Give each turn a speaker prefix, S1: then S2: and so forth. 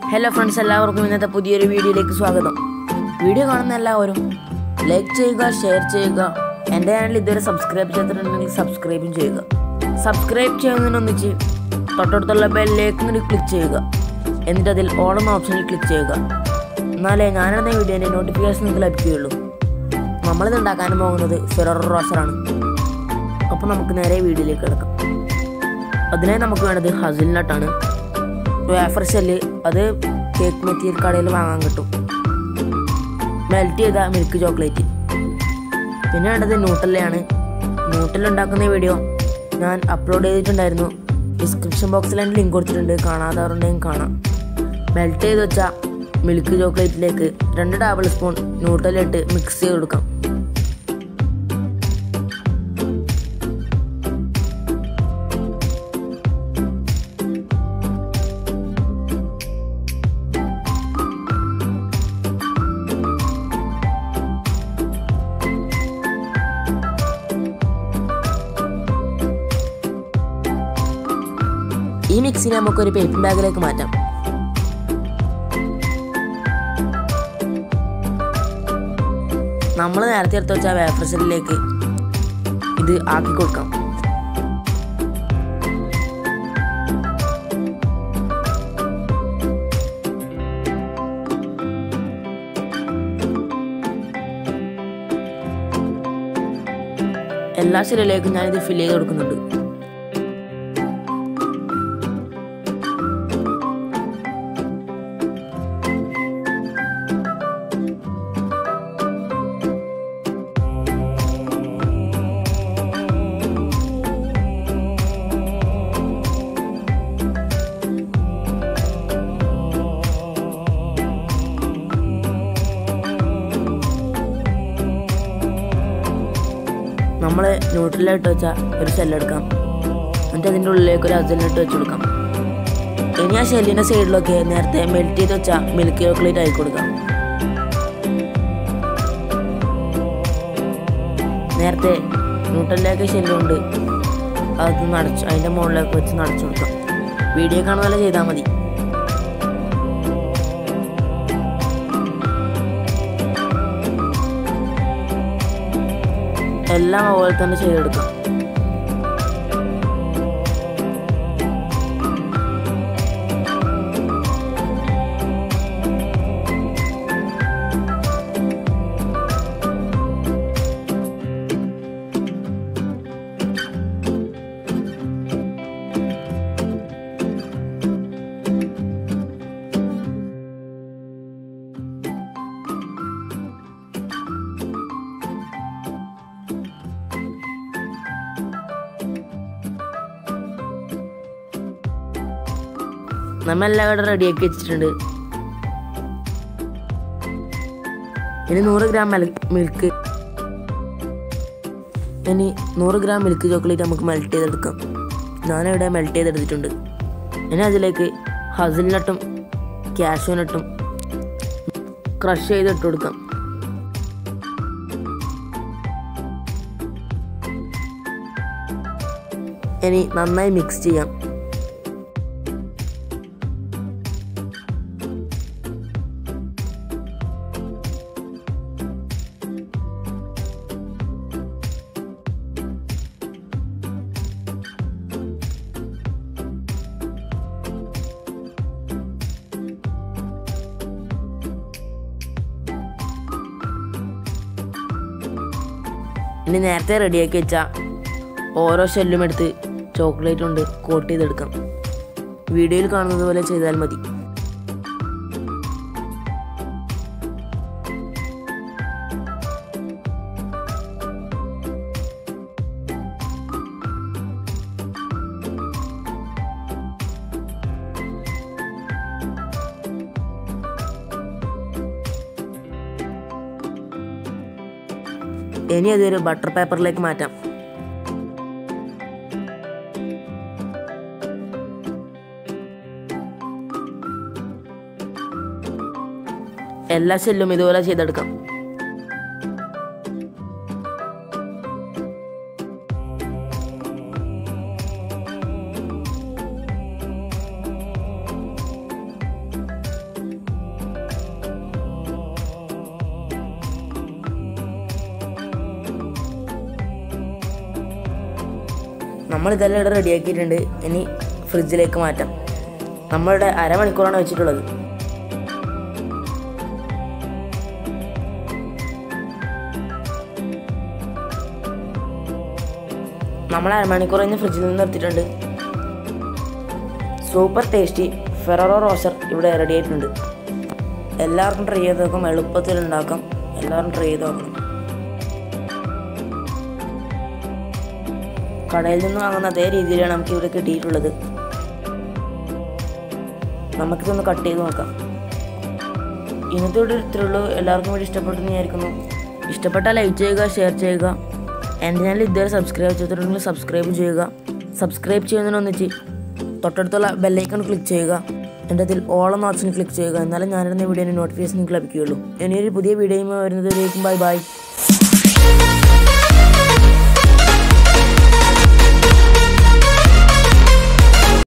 S1: hello friends എല്ലാവർക്കും ഇന്നത്തെ പുതിയൊരു വീഡിയോയിലേക്ക് സ്വാഗതം വീഡിയോ കാണുന്ന എല്ലാവരും ലൈക്ക് ചെയ്യുക ഷെയർ ചെയ്യുക എൻ്റെ ചാനൽ ഇതുവരെ സബ്സ്ക്രൈബ് ചെയ്തിട്ടുണ്ടെങ്കിൽ സബ്സ്ക്രൈബും ചെയ്യുക സബ്സ്ക്രൈബ് ചെയ്യുന്നതിനൊന്നിച്ച് തൊട്ടടുത്തുള്ള ബെല്ലിലേക്ക് കൂടി ക്ലിക്ക് ചെയ്യുക എന്നിട്ട് അതിൽ ഓളം ഓപ്ഷനിൽ ക്ലിക്ക് ചെയ്യുക എന്നാലേ ഞാനെന്ന വീഡിയോൻ്റെ നോട്ടിഫിക്കേഷൻ നിങ്ങൾക്ക് ലഭിക്കുകയുള്ളൂ നമ്മളിത് ഉണ്ടാക്കാൻ പോകുന്നത് ഫെറർ റോസറാണ് അപ്പോൾ നമുക്ക് നേരെ വീഡിയോയിലേക്ക് കിടക്കാം അതിനായി നമുക്ക് വേണ്ടത് ഹസിൽ നട്ടാണ് വേഫർ ഷെല്ല് അത് കേക്ക് മെറ്റീരിയൽ കടയിൽ വാങ്ങാൻ കിട്ടും മെൽറ്റ് ചെയ്ത മിൽക്ക് ചോക്ലേറ്റ് പിന്നെ വേണ്ടത് ന്യൂട്ടല്ലയാണ് ന്യൂട്ടല്ല ഉണ്ടാക്കുന്ന വീഡിയോ ഞാൻ അപ്ലോഡ് ചെയ്തിട്ടുണ്ടായിരുന്നു ഡിസ്ക്രിപ്ഷൻ ബോക്സിൽ എൻ്റെ ലിങ്ക് കൊടുത്തിട്ടുണ്ട് കാണാത്തവരുണ്ടെങ്കിൽ കാണാം മെൽറ്റ് ചെയ്ത് വെച്ച മിൽക്ക് ചോക്ലേറ്റിലേക്ക് രണ്ട് ടേബിൾ സ്പൂൺ ന്യൂട്ടല്ല ഇട്ട് മിക്സ് ചെയ്ത് കൊടുക്കാം ഈ മിക്സിനെ നമുക്കൊരു പേപ്പർ ബാഗിലേക്ക് മാറ്റാം നമ്മൾ നേരത്തെ എടുത്ത് വെച്ച വേഫർ സെല്ലിലേക്ക് ഇത് ആക്കി കൊടുക്കാം എല്ലാ സെല്ലിലേക്കും ഞാനിത് ഫില്ല് ചെയ്ത് കൊടുക്കുന്നുണ്ട് നമ്മൾ ന്യൂട്രലായിട്ട് വെച്ച ഒരു ഷെല്ലെടുക്കാം എന്നിട്ട് അതിൻ്റെ ഉള്ളിലേക്ക് ഒരു അസലിട്ട് വെച്ച് കൊടുക്കാം ഇനി ആ ഷെല്ലിൻ്റെ സൈഡിലൊക്കെ നേരത്തെ മെൽറ്റ് ചെയ്ത് വെച്ച മിൽക്ക് ചോക്ലേറ്റ് ആയി കൊടുക്കാം നേരത്തെ ന്യൂട്രലിലേക്ക് ഷെല്ലുണ്ട് അത് നടച്ചു അതിൻ്റെ മുകളിലേക്ക് വെച്ച് നടച്ചു കൊടുക്കാം വീഡിയോ കാണുന്ന പോലെ ചെയ്താൽ മതി എല്ലാം അതുപോലെ തന്നെ ചെയ്തെടുക്കാം നമ്മ എല്ലാം ഇവിടെ റെഡിയാക്കി വെച്ചിട്ടുണ്ട് ഇനി നൂറ് ഗ്രാം മിൽക്ക് ഇനി നൂറ് ഗ്രാം മിൽക്ക് ചോക്ലേറ്റ് നമുക്ക് മെൽറ്റ് ചെയ്തെടുക്കാം ഞാനിവിടെ മെൽറ്റ് ചെയ്തെടുത്തിട്ടുണ്ട് ഇനി അതിലേക്ക് ഹസിൽ നട്ടും കാഷ്യൂ നട്ടും ക്രഷ് ചെയ്തിട്ട് കൊടുക്കാം ഇനി നന്നായി മിക്സ് ചെയ്യാം ഇനി നേരത്തെ റെഡിയാക്കി വെച്ച ഓരോ ഷെല്ലും എടുത്ത് ചോക്ലേറ്റ് കൊണ്ട് കോട്ട് ചെയ്തെടുക്കാം വീഡിയോയിൽ കാണുന്നത് പോലെ ചെയ്താൽ മതി ഇനി അതൊരു ബട്ടർ പേപ്പറിലേക്ക് മാറ്റാം എല്ലാ ഷെല്ലും ഇതുപോലെ ചെയ്തെടുക്കാം നമ്മൾ ഇതെല്ലാം ഇവിടെ റെഡിയാക്കിയിട്ടുണ്ട് ഇനി ഫ്രിഡ്ജിലേക്ക് മാറ്റാം നമ്മളുടെ അരമണിക്കൂറാണ് വെച്ചിട്ടുള്ളത് നമ്മൾ അരമണിക്കൂർ കഴിഞ്ഞ് ഫ്രിഡ്ജിൽ നിന്ന് എടുത്തിട്ടുണ്ട് സൂപ്പർ ടേസ്റ്റി ഫെററോ റോസർ ഇവിടെ റെഡി ആയിട്ടുണ്ട് എല്ലാവർക്കും ട്രൈ ചെയ്ത് നോക്കാം എളുപ്പത്തിൽ ഉണ്ടാക്കാം എല്ലാവരും ട്രൈ ചെയ്ത് നോക്കണം കടയിൽ നിന്ന് വാങ്ങുന്ന അതേ രീതിയിലാണ് നമുക്ക് ഇവിടെ കിട്ടിയിട്ടുള്ളത് നമുക്കിതൊന്ന് കട്ട് ചെയ്ത് നോക്കാം ഇന്നത്തെ ഇവിടെ ഇത്രയുള്ളൂ എല്ലാവർക്കും വേണ്ടി ഇഷ്ടപ്പെട്ടെന്ന് വിചാരിക്കുന്നു ഇഷ്ടപ്പെട്ടാൽ ലൈക്ക് ചെയ്യുക ഷെയർ ചെയ്യുക എൻ്റെ ചാനൽ ഇതുവരെ സബ്സ്ക്രൈബ് ചെയ്തിട്ടുണ്ടെങ്കിൽ സബ്സ്ക്രൈബ് ചെയ്യുക സബ്സ്ക്രൈബ് ചെയ്യുന്നതിനൊന്നിച്ച് തൊട്ടടുത്തുള്ള ബെല്ലൈക്കൺ ക്ലിക്ക് ചെയ്യുക എൻ്റെ അതിൽ ഓളം ഓപ്ഷൻ ക്ലിക്ക് ചെയ്യുക എന്നാലും ഞാനിടുന്ന വീഡിയോന് നോട്ടിഫിക്കേഷൻ നിങ്ങൾക്ക് ലഭിക്കുകയുള്ളൂ ഇനിയൊരു പുതിയ വീഡിയോയുമായി വരുന്നത് ബൈ ബൈ